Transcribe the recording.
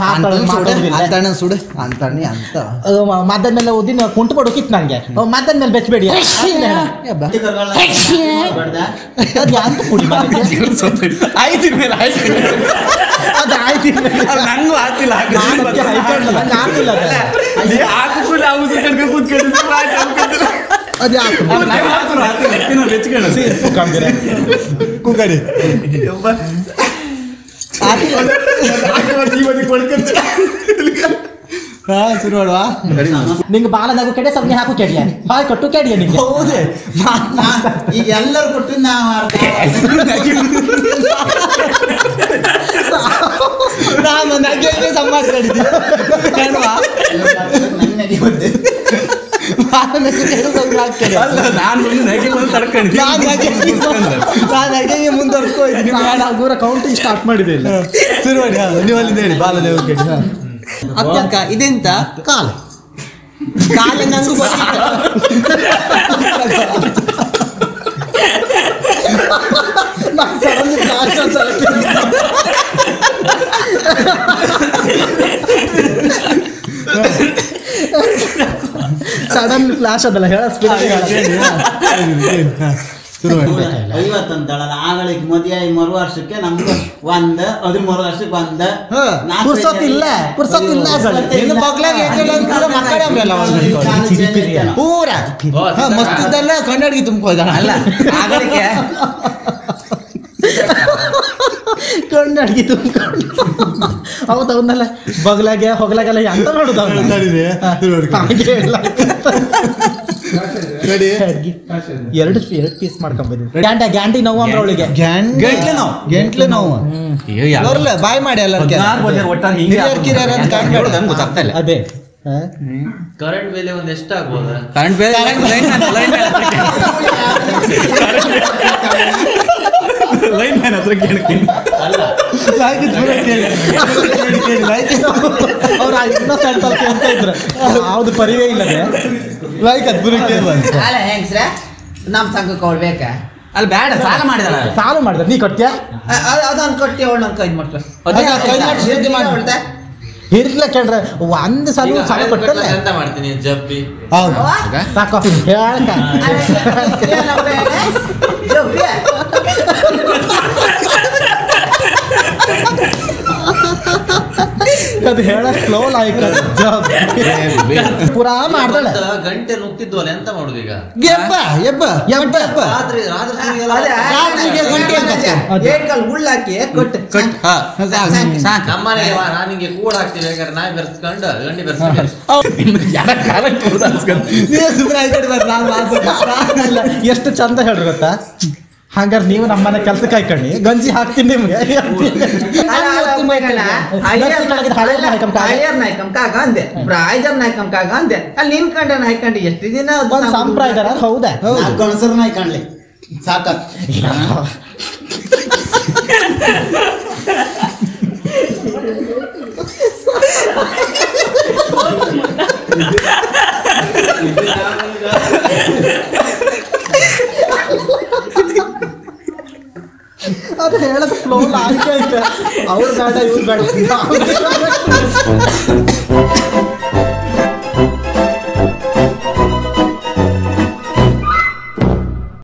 ಅಂತಣ್ಣ ಸುಡು ಅಂತಣ್ಣಿ ಅಂತ ಮದ್ದನ್ ಮೇಲೆ ಓದಿನ ಕುಂಟು ಕೊಡೋಕಿತ್ತು ನಂಗೆ ಮದ್ದನ್ ಮೇಲೆ ಬೆಚ್ಚಬೇಡಿ ಅದು ಅಂತ ಕುಡಿ ಮನೆಗೆ ಆಯ್ತಿನ ಮೇಲೆ ಆಯ್ತು ಅದು ಆಯ್ತು ನಂಗೂ ಆತಿಲ್ಲ ನಾನು ಅದಕ್ಕೆ ಹಾಯ್ಕೊಂಡ್ಲ, ನಂಗೆ ಆಗ್ಲಿಲ್ಲ ಅದು. ಅದು ಯಾಕೆ ಕೂತ್ಕೊಂಡಿರ. ಕೂಗಡಿ ಹಾ ಶುರು ಮಾಡುವ ನಿಂಗೆ ಬಾಲದಾಗು ಕೆಡೆ ಸಗಣಿ ಹಾಕು ಕೆಡಿಯ ಬಾಯ್ ಕೊಟ್ಟು ಕೆಡಿಯ ನಿಂಗೆ ಹೌದೇ ಈಗ ಎಲ್ಲರೂ ಕೊಟ್ಟು ನಾವು ನಾನು ನಗೆಗೆ ಸಮಾಜ ಕಡಿದ್ದೆ ಅಲ್ಲ ನಾನು ಒಂದು ನಗೆ ಬಂದು ತಡ್ಕೊಂಡಿದ್ದೆ ನಾನು ನಗೆಗೆ ಮುಂದುವರ್ಸ್ಕೊ ಇದ್ದೀನಿ ಗೂರ ಕೌಂಟಿಂಗ್ ಸ್ಟಾರ್ಟ್ ಮಾಡಿದೆ ಇಲ್ಲ ಶುರು ಮಾಡಿ ಹಾ, ನೀವು ಅಲ್ಲಿಂದ ಹೇಳಿ ಬಾಲದೇವ ಕೇಳಿ ಹಾ. ಅಕ್ಕ ಇದೆಂತ ಕಾಲ ಕಾಲ ನಂಗೂ ಸಡನ್ಲಿ ಫ್ಲಾಶ್ ಅಂತ ಸಡನ್ ಫ್ಲಾಶ್ ಅದಲ್ಲ ಹೇಳ ಹೇಳಿ, ಹಾ. ಹೇಳಿ, ಹೇಳಿ, ಹಾ. ಶುರು ಮಾಡಿ ಐವತ್ತಂತಳಲ್ಲ ಆಗಳಿಗೆ ಮದುವೆ ಮರು ವರ್ಷಕ್ಕೆ ನಮ್ದು ಒಂದ್ ಅದ್ರ ಮರು ವರ್ಷಕ್ಕೆ ಒಂದ್ ಹಾ, ನಾಲ್ಕು ಪುರ್ಸೊತ್ ಇಲ್ಲ, ಪುರ್ಸೊತ್ ಇಲ್ಲ ಸರ್. ಇನ್ನು ಮಕ್ಳಾಗ ಏನಿಲ್ಲ ಅಂತ ಕೂಡ ಮಕ್ಕಳೇ ಆಮೇಲೆ ಅವ್ರು. ಪೂರ ಹಾ, ಮಸ್ತಿದ್ದಲ್ಲ ಕನ್ನಡಿಗೆ ತುಂಬ್ಕೋದ ಅಲ್ಲ ಆಗಳಿಗೆ ಕಣ್ಣು ಅಡ್ಗಿ ತುಂಬ್ಕೊಂಡು ಹೌದು ಅವನ್ನೆಲ್ಲ ಬಗ್ಲಾಗೆ ಹೊಗ್ಲಾಗೆಲ್ಲ ಎಂತ ಮಾಡುದು ಅವ್ನ? ತಡೀರಿ, ಶುರು ಮಾಡಿ. ಹಾಗೆ ಇಲ್ಲ. ರೆಡಿ ಅಡ್ಗಿ. ಎರಡು ಎರಡು ಪೀಸ್ ಮಾಡ್ಕೊಂಬಂದಿದ್ವಿ ಗ್ಯಾಂಡ ಗ್ಯಾಂಡಿ ನೋವು ಅಂದ್ರೆ ಅವಳಿಗೆ ಗಂಟ್ಲೆ ನೋವು ಗಂಟ್ಲೆ ನೋವು ಅಯ್ಯೋ, ಯಾವ- ಬರ್ಲ ಬಾಯ್ ಮಾಡಿ ಎಲ್ಲರೂ ಹದ್ನಾಲ್ಕು ಮಂದಿ ಒಟ್ಟಾರೆ ಹಿಂಗೆ ಹಿರಿಯರ್ ಕಿರಿಯರ್ ಅಂತ ಯಾಕೆ ಕಾಣ್ಬೇಡ. ಹೇಳೋದು ನಂಗೆ ಗೊತ್ತಾಗ್ತಾ ಇಲ್ಲ ಅದೇ ಹ? ಕರೆಂಟ್ ಬೆಲೆ ಒಂದ್ ಎಷ್ಟಾಗ್ಬೋದ ಕರೆಂಟ್ ಬೇರೆ ಲೈನ್ ಲೈನ್ ಲೈನ್ ಮ್ಯಾನ್ ಹತ್ರ ಕೇಳ್ತೀನಿ ಆಯ್ತು, ದೂರ ಕೇಳಿ. ಕೇಳಿ, ಕೇಳಿ, ಆಯ್ತು. ಅವ್ರು ಇನ್ನೊಂದ್ ಅಂತ ಇದ್ರು ಯಾವ್ದು ಪರಿವೇ ಇಲ್ಲದೆ ಲೈಕ್ ಅದ್ ದೂರ ಕೇಳಿ ಬಂತು. ಅಲ್ಲ ಹೆಂಗ್ಸ್ರ ನಮ್ ಸಂಘಕ್ಕೆ ಕೊಡ್ಬೇಕಾ ಅಲ್ಲಿ ಬೇಡ ಸಾಲ ಮಾಡಿದಾಳ ಸಾಲು ಮಾಡಿದ್ರೆ ನೀ ಕೊಟ್ಟ್ಯಾ ಅದೊಂದು ಕೊಟ್ಟಿ ಅವಳು ನಂಗೆ ಕೈದ್ ಮಾಡ್ತಾರೆ ಅದೇ ಆ ಕೈ ಮಾಡಿ ಸುದ್ದಿ ಮಾಡಿ. ಇರ್ಲ ಕೇಳ್ರೆ ಒಂದ್ ಸಾಲು ಸಾಲ ಕೊಟ್ಟಲ್ಲ ಎಂತ ಮಾಡ್ತೀನಿ ಜಬ್ಬಿ ಹೌದು ಸಾಕು ಹೇಳ್ಕ ಅದು ಹೇಳ ಸ್ಲೋ ಲೈಕ್ ಪುರಾ ಮಾಡ್ದಳ ಮತ್ತ ಗಂಟೆ ನುಗ್ತಿದ್ವಲ್ಲ ಎಂತ ಮಾಡುದು ಈಗ ಎಬ್ಬ ಎಬ್ಬ ಎಬ್ಬ ಎಬ್ಬ ರಾತ್ರಿ ರಾತ್ರಿ ಸಮಯ ಅದೇ ಎಲ್ಲ- ರಾತ್ರಿಗೆ ಗಂಟೆ ಅಂತ. ಏಕಲ್ ಉಳ್ಳಾಕಿ ಕೊಟ್ಟು ಕಟ್ ಹಾ ಸಾಕು ನಮ್ಮನೆಗೆ ಬಾ ನಾನು ನಿಂಗೆ ಕೂಡ ಹಾಕ್ತೀವಿ ಬೇಕಾದ್ರೆ ನಾಯಿ ಬೆರೆಸ್ಕೊಂಡು ಗಂಡಿ ಬೆರೆಸ್ಕೊಂಡು ಯಾರ ಕಾಲ ಕೂದ ನೀವೇ ಸುಮ್ಮನೆ ಆಯ್ತು ಬರ್ರಿ, ನಾನು ಮಾತಾಡ್ತೀನಿ. ಅಲ್ಲ, ಎಷ್ಟು ಚಂದ ಹೇಳ್ರಿ ಗೊತ್ತಾ ಹಂಗಾರೆ ನೀವು ನಮ್ಮನೆ ಕೆಲ್ಸಕ್ಕೆ ಹಾಕಣಿ ಗಂಜಿ ಹಾಕ್ತೀನಿ ನಿಮ್ಗೆ ಹಳೆ ಹಳೆಯರ್ ನಾಯ್ಕಂ ಕಾಗ ಅಂದೆ ಪ್ರಾಯಜರ್ ನಾಯ್ಕಂ ಕಾಗ ಅಂದೆ ಅಲ್ಲಿ ನಿನ್ಕಂಡೆ ನಾಯ್ಕಂಡು ಎಷ್ಟು ದಿನ ಅದು ಒಂದ್ ಸಂಪ್ರದಾಯ ಹೌದಾ ನಾಲ್ಕು ಗಣಸರು ನಾಯ್ಕಂಡ್ಲಿ ಸಾಕ ಅದು ಹೇಳೋದು ಫ್ಲೋ ಲಾಸ್ಟ್ ಐತೆ ಅವ್ರು ಬೇಡ ಇವ್ರು ಬೇಡ